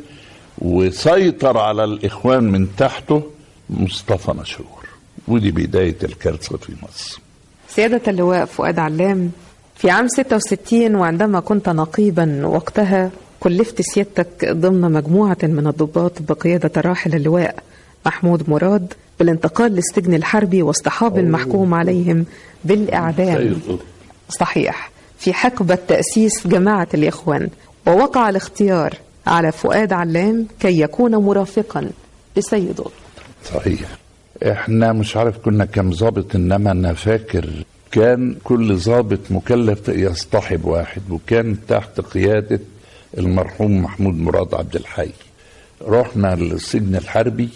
وسيطر على الاخوان من تحته مصطفى مشهور ودي بدايه الكارثه في مصر
سيادة اللواء فؤاد علام في عام 66 وعندما كنت نقيبا وقتها كلفت سيادتك ضمن مجموعة من الضباط بقيادة الراحل اللواء محمود مراد بالانتقال للسجن الحربي واصطحاب المحكوم عليهم بالإعدام
سيد
صحيح في حقبة تأسيس جماعة الإخوان ووقع الاختيار على فؤاد علام كي يكون مرافقا لسيد قطب
صحيح احنا مش عارف كنا كم ضابط انما انا فاكر كان كل ضابط مكلف يصطحب واحد وكان تحت قيادة المرحوم محمود مراد عبد الحي رحنا للسجن الحربي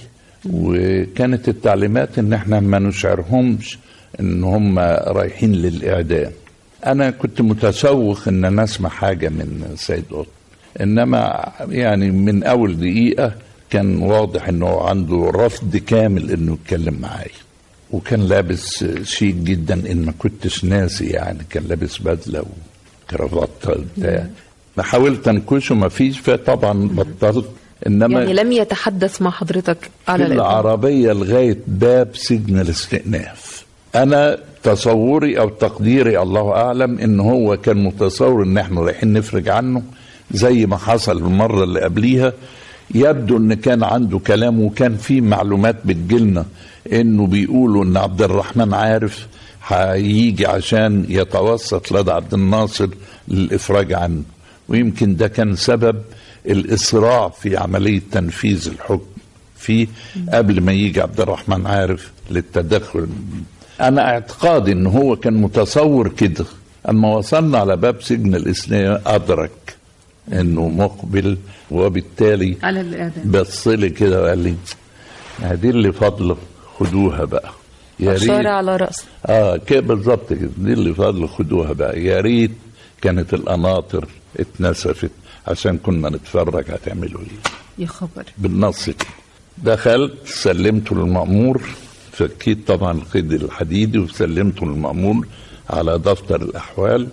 وكانت التعليمات ان احنا ما نشعرهمش ان هم رايحين للاعدام انا كنت متشوق ان انا اسمع حاجه من سيد قطب انما يعني من اول دقيقه كان واضح انه عنده رفض كامل انه يتكلم معايا وكان لابس شيك جدا ان ما كنتش ناسي يعني كان لابس بدله وكرافته بتاع ما حاولت انكشه ما فيش فطبعا بطلت انما
يعني لم يتحدث مع حضرتك على
في
الإطلاق
العربية لغاية باب سجن الاستئناف أنا تصوري أو تقديري الله أعلم إن هو كان متصور إن إحنا رايحين نفرج عنه زي ما حصل المرة اللي قبليها يبدو إن كان عنده كلام وكان في معلومات بتجيلنا إنه بيقولوا إن عبد الرحمن عارف هيجي عشان يتوسط لدى عبد الناصر للإفراج عنه ويمكن ده كان سبب الإسراع في عملية تنفيذ الحكم فيه قبل ما يجي عبد الرحمن عارف للتدخل انا اعتقادي ان هو كان متصور كده اما وصلنا على باب سجن الاسلام ادرك انه مقبل وبالتالي
على الإعدام
بص لي كده وقال لي هذه اللي فاضله خدوها بقى يا
أشار
ريت
على رأسه
اه كده بالظبط كده دي اللي فاضله خدوها بقى يا ريت كانت القناطر اتنسفت عشان كنا نتفرج هتعملوا ايه
يا خبر
بالنص كده دخلت سلمته للمأمور فكيت طبعا القيد الحديدي وسلمته للمأمور على دفتر الأحوال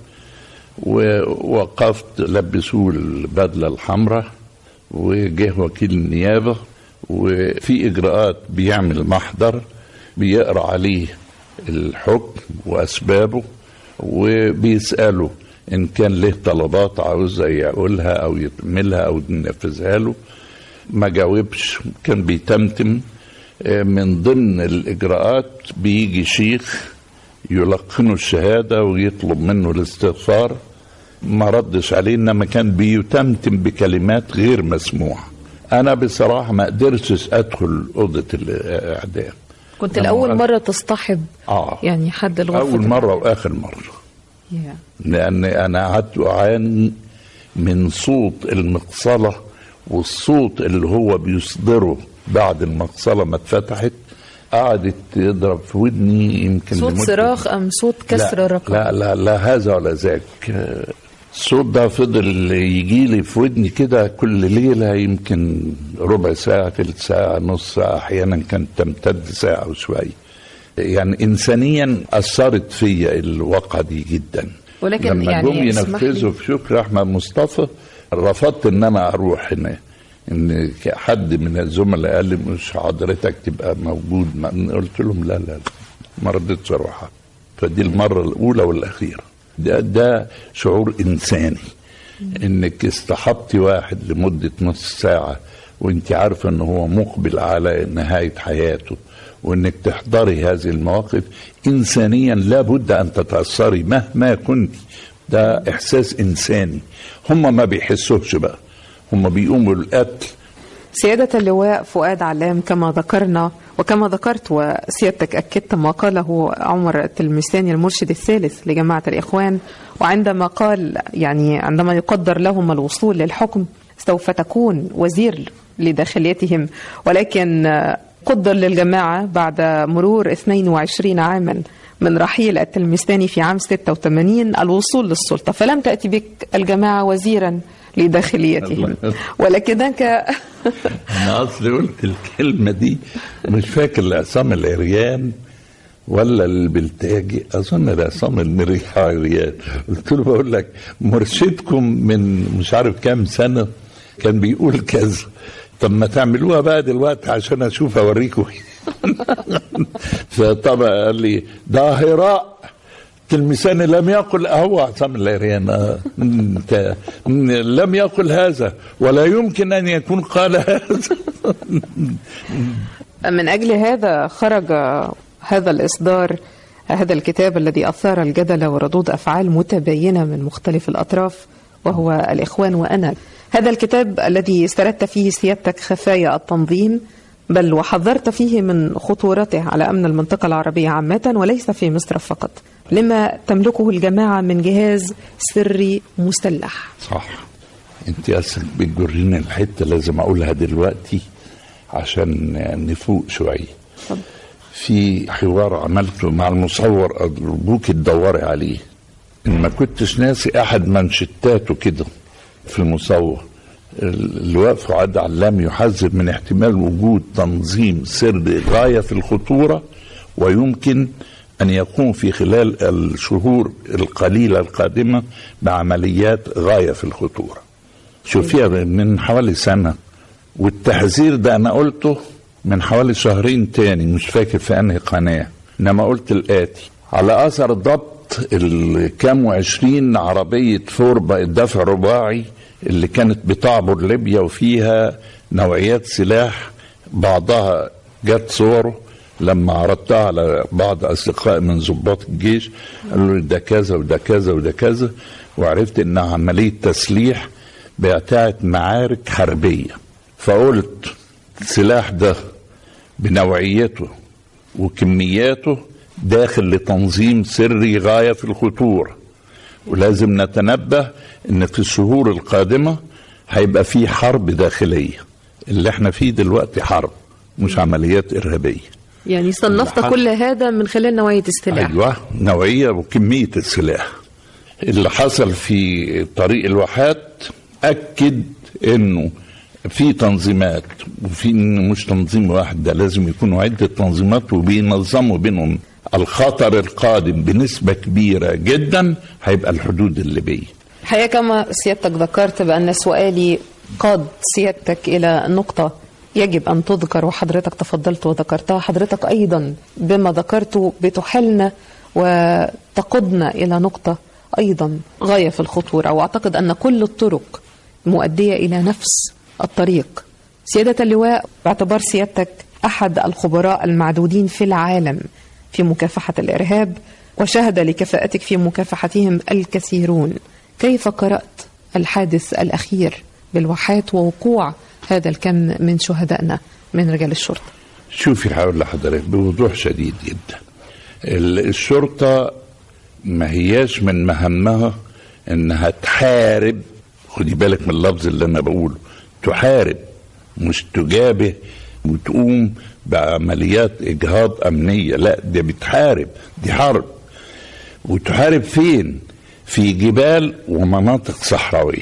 ووقفت لبسوه البدلة الحمراء وجه وكيل النيابة وفي إجراءات بيعمل محضر بيقرأ عليه الحكم وأسبابه وبيسأله إن كان له طلبات عاوز يقولها أو يعملها أو ينفذها له ما جاوبش كان بيتمتم آه، من ضمن الإجراءات بيجي شيخ يلقنه الشهادة ويطلب منه الاستغفار ما ردش عليه انما كان بيتمتم بكلمات غير مسموعة انا بصراحة ما قدرتش ادخل اوضة الاعدام
كنت
أنا
لأول
مرة-
مرة تصطحب
اه
يعني حد الغرفة
اول مرة واخر مرة
يا.
لان انا قعدت اعاني من صوت المقصله والصوت اللي هو بيصدره بعد المقصله ما اتفتحت قعدت تضرب في ودني يمكن
صوت
لمدة-
صراخ أم صوت كسر
لا
رقم
لا لا لا هذا ولا ذاك آه، الصوت ده فضل يجي لي في ودني كده كل ليله يمكن ربع ساعه ثلث ساعه نص ساعه احيانا كانت تمتد ساعه وشويه يعني انسانيا اثرت فيا الواقعه دي جدا
ولكن
لما
يعني
جم
اسمح لي-
ينفذوا في شكر احمد مصطفى رفضت ان انا اروح هنا ان حد من الزملاء قال لي مش حضرتك تبقى موجود ما- قلت لهم لا لا لا ما رضيتش اروح فدي المره الاولى والاخيره ده ده شعور انساني انك اصطحبتي واحد لمده نص ساعه وانت عارفه ان هو مقبل على نهايه حياته وانك تحضري هذه المواقف انسانيا لابد ان تتاثري مهما كنت ده احساس انساني هم ما بيحسوش بقى هم بيقوموا بالقتل
سيادة اللواء فؤاد علام كما ذكرنا وكما ذكرت وسيادتك أكدت ما قاله عمر التلمساني المرشد الثالث لجماعة الإخوان وعندما قال يعني عندما يقدر لهم الوصول للحكم سوف تكون وزير لداخليتهم ولكن آه، قدر للجماعة بعد مرور 22 عاما من رحيل التلمساني في عام 86 الوصول للسلطة فلم تأتي بك الجماعة وزيرا لداخليتهم
الله.
ولكنك
انا اصلي قلت الكلمه دي مش فاكر لعصام العريان ولا البلتاجي اظن لعصام المريح عريان قلت له بقول لك مرشدكم من مش عارف كام سنه كان بيقول كذا طب ما تعملوها بقى دلوقتي عشان اشوف اوريكم فطبعا قال لي ده هراء تلمساني لم يقل هو عصام العريان آه، انت لم يقل هذا ولا يمكن ان يكون قال هذا
من أجل هذا خرج هذا الإصدار هذا الكتاب الذي أثار الجدل وردود أفعال متباينة من مختلف الأطراف وهو الإخوان وأنا هذا الكتاب الذي استردت فيه سيادتك خفايا التنظيم بل وحذرت فيه من خطورته على أمن المنطقة العربية عامة وليس في مصر فقط لما تملكه الجماعة من جهاز سري مسلح
صح انت اصلا بتجريني الحته لازم اقولها دلوقتي عشان نفوق شويه في حوار عملته مع المصور ارجوك تدوري عليه ان ما كنتش ناسي احد منشتاته كده في المصور اللواء فؤاد علام يحذر من احتمال وجود تنظيم سري غايه في الخطوره ويمكن ان يقوم في خلال الشهور القليله القادمه بعمليات غايه في الخطوره. شوفيها من حوالي سنه والتحذير ده انا قلته من حوالي شهرين تاني مش فاكر في انهي قناه انما قلت الاتي على اثر ضبط الكام وعشرين عربيه فوربا الدفع رباعي اللي كانت بتعبر ليبيا وفيها نوعيات سلاح بعضها جت صوره لما عرضتها على بعض اصدقائي من ضباط الجيش قالوا لي ده كذا وده كذا وده كذا وعرفت انها عمليه تسليح بتاعت معارك حربيه فقلت السلاح ده بنوعيته وكمياته داخل لتنظيم سري غايه في الخطوره ولازم نتنبه ان في الشهور القادمه هيبقى في حرب داخليه اللي احنا فيه دلوقتي حرب مش عمليات ارهابيه
يعني صنفت
الحرب.
كل هذا من خلال نوعية السلاح
ايوه نوعيه وكميه السلاح اللي حصل في طريق الواحات اكد انه في تنظيمات وفي إن مش تنظيم واحد ده لازم يكونوا عده تنظيمات وبينظموا بينهم الخطر القادم بنسبه كبيره جدا هيبقى الحدود الليبيه
الحقيقة كما سيادتك ذكرت بأن سؤالي قاد سيادتك إلى نقطة يجب أن تذكر وحضرتك تفضلت وذكرتها حضرتك أيضا بما ذكرته بتحلنا وتقودنا إلى نقطة أيضا غاية في الخطورة وأعتقد أن كل الطرق مؤدية إلى نفس الطريق سيادة اللواء باعتبار سيادتك أحد الخبراء المعدودين في العالم في مكافحة الإرهاب وشهد لكفاءتك في مكافحتهم الكثيرون كيف قرأت الحادث الأخير بالواحات ووقوع هذا الكم من شهدائنا من رجال الشرطة
شوفي هقول لحضرتك بوضوح شديد جدا ال- الشرطة ما هياش من مهمها انها تحارب خدي بالك من اللفظ اللي انا بقوله تحارب مش تجابه وتقوم بعمليات اجهاض امنيه لا دي بتحارب دي حرب وتحارب فين في جبال ومناطق صحراويه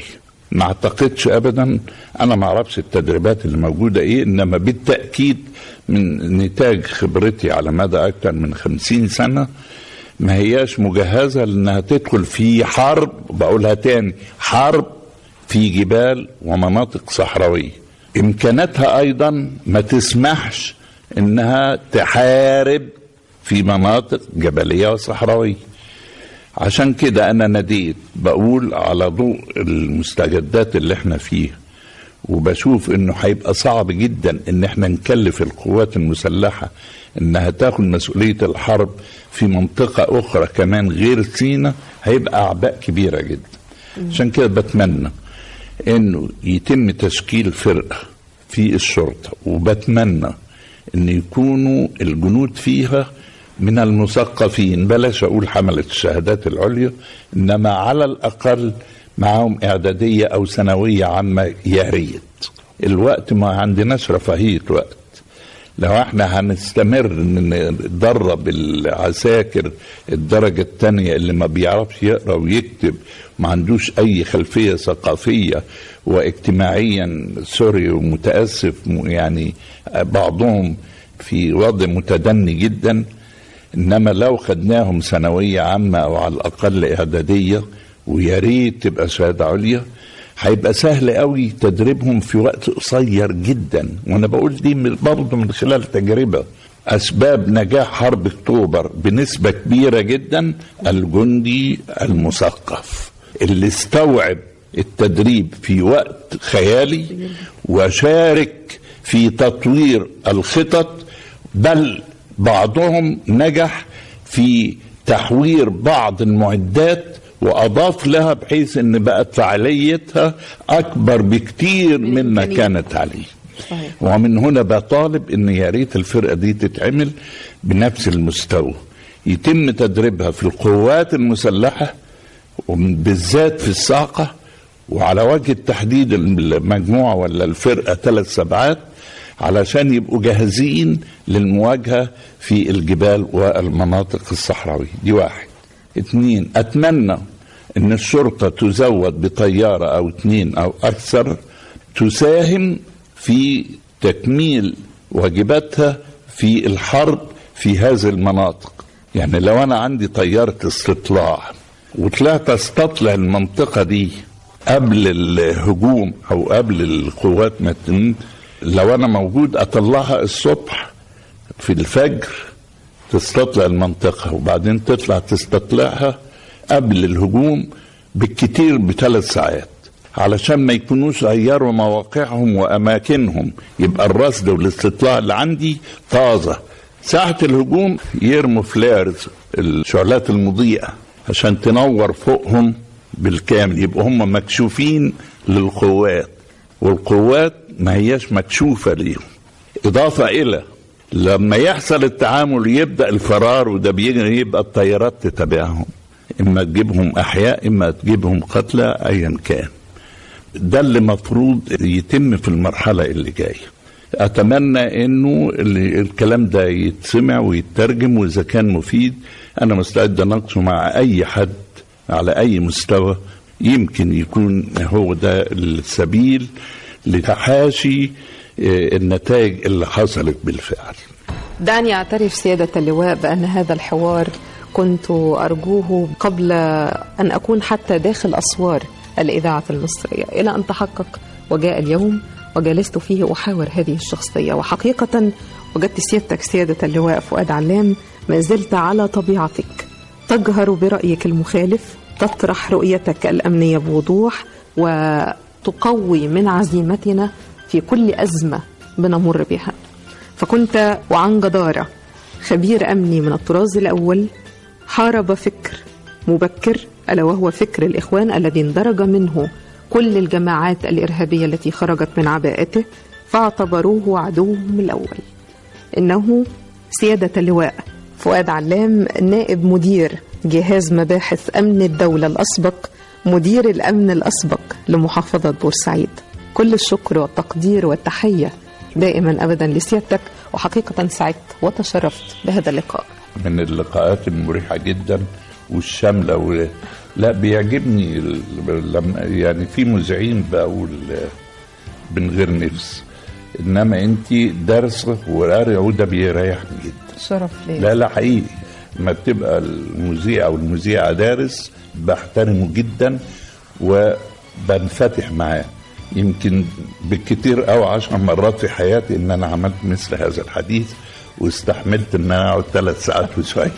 ما اعتقدش ابدا انا ما اعرفش التدريبات اللي موجوده ايه انما بالتاكيد من نتاج خبرتي على مدى اكثر من خمسين سنه ما هياش مجهزه لانها تدخل في حرب بقولها تاني حرب في جبال ومناطق صحراويه امكاناتها ايضا ما تسمحش انها تحارب في مناطق جبليه وصحراويه عشان كده انا نديت بقول على ضوء المستجدات اللي احنا فيها وبشوف انه هيبقى صعب جدا ان احنا نكلف القوات المسلحه انها تاخد مسؤوليه الحرب في منطقه اخرى كمان غير سينا هيبقى اعباء كبيره جدا عشان كده بتمنى انه يتم تشكيل فرقه في الشرطه وبتمنى ان يكونوا الجنود فيها من المثقفين بلاش اقول حمله الشهادات العليا انما على الاقل معاهم اعداديه او ثانويه عامه يا ريت الوقت ما عندناش رفاهيه وقت لو احنا هنستمر ان ندرب العساكر الدرجة الثانية اللي ما بيعرفش يقرا ويكتب ما عندوش اي خلفية ثقافية واجتماعيا سوري ومتأسف يعني بعضهم في وضع متدني جدا انما لو خدناهم ثانوية عامة او على الاقل اعدادية ويا ريت تبقى شهادة عليا هيبقى سهل قوي تدريبهم في وقت قصير جدا وانا بقول دي برضه من خلال تجربه اسباب نجاح حرب اكتوبر بنسبه كبيره جدا الجندي المثقف اللي استوعب التدريب في وقت خيالي وشارك في تطوير الخطط بل بعضهم نجح في تحوير بعض المعدات واضاف لها بحيث ان بقت فعاليتها اكبر بكتير مما كانت عليه
صحيح.
ومن هنا بطالب ان يا ريت الفرقه دي تتعمل بنفس المستوى يتم تدريبها في القوات المسلحه بالذات في الصاعقه وعلى وجه التحديد المجموعه ولا الفرقه ثلاث سبعات علشان يبقوا جاهزين للمواجهه في الجبال والمناطق الصحراويه دي واحد اتنين اتمنى ان الشرطة تزود بطيارة او اتنين او اكثر تساهم في تكميل واجباتها في الحرب في هذه المناطق يعني لو انا عندي طيارة استطلاع وطلعت استطلع المنطقة دي قبل الهجوم او قبل القوات ما تن- لو انا موجود اطلعها الصبح في الفجر تستطلع المنطقة وبعدين تطلع تستطلعها قبل الهجوم بالكتير بثلاث ساعات علشان ما يكونوش غيروا مواقعهم وأماكنهم يبقى الرصد والاستطلاع اللي عندي طازة ساعة الهجوم يرموا فلارز الشعلات المضيئة عشان تنور فوقهم بالكامل يبقوا هم مكشوفين للقوات والقوات ما هياش مكشوفة ليهم إضافة إلى لما يحصل التعامل يبدا الفرار وده بيجري يبقى الطيارات تتابعهم اما تجيبهم احياء اما تجيبهم قتلى ايا كان ده اللي مفروض يتم في المرحله اللي جايه اتمنى انه ال- الكلام ده يتسمع ويترجم واذا كان مفيد انا مستعد اناقشه مع اي حد على اي مستوى يمكن يكون هو ده السبيل لتحاشي آه، النتائج اللي حصلت بالفعل
دعني أعترف سيادة اللواء بأن هذا الحوار كنت أرجوه قبل أن أكون حتى داخل أسوار الإذاعة المصرية إلى أن تحقق وجاء اليوم وجلست فيه أحاور هذه الشخصية وحقيقة وجدت سيادتك سيادة اللواء فؤاد علام ما زلت على طبيعتك تجهر برأيك المخالف تطرح رؤيتك الأمنية بوضوح وتقوي من عزيمتنا في كل أزمة بنمر بها فكنت وعن جدارة خبير أمني من الطراز الأول حارب فكر مبكر ألا وهو فكر الإخوان الذي اندرج منه كل الجماعات الإرهابية التي خرجت من عباءته فاعتبروه عدوهم الأول إنه سيادة اللواء فؤاد علام نائب مدير جهاز مباحث أمن الدولة الأسبق مدير الأمن الأسبق لمحافظة بورسعيد كل الشكر والتقدير والتحية دائما أبدا لسيادتك وحقيقة سعدت وتشرفت بهذا اللقاء
من اللقاءات المريحه جدا والشامله و- لا بيعجبني ال- لما يعني في مذيعين بقول من غير نفس انما انت درسه وقارئه وده بيريحني جدا
شرف لي
لا لا حقيقي لما بتبقى المذيع او المذيعه دارس بحترمه جدا وبنفتح معاه يمكن بالكتير او عشر مرات في حياتي ان انا عملت مثل هذا الحديث واستحملت ان انا اقعد ثلاث ساعات وشويه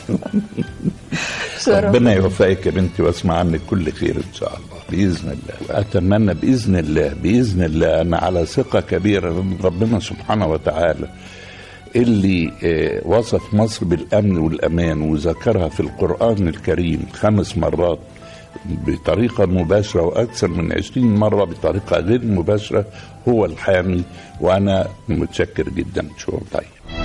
ربنا يوفقك يا بنتي واسمع عنك كل خير ان شاء الله باذن الله اتمنى باذن الله باذن الله انا على ثقه كبيره من ربنا سبحانه وتعالى اللي آه، وصف مصر بالامن والامان وذكرها في القران الكريم خمس مرات بطريقة مباشرة وأكثر من عشرين مرة بطريقة غير مباشرة هو الحامي وأنا متشكر جدا شعور طيب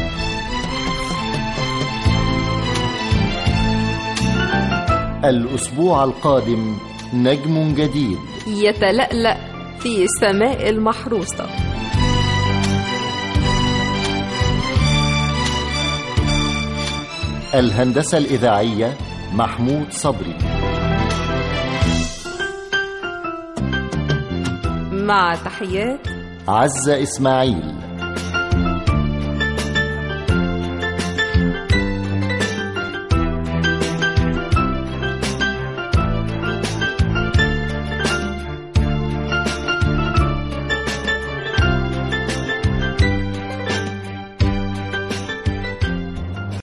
الأسبوع القادم نجم جديد
يتلألأ في سماء المحروسة
الهندسة الإذاعية محمود صبري
مع تحيات
عزة إسماعيل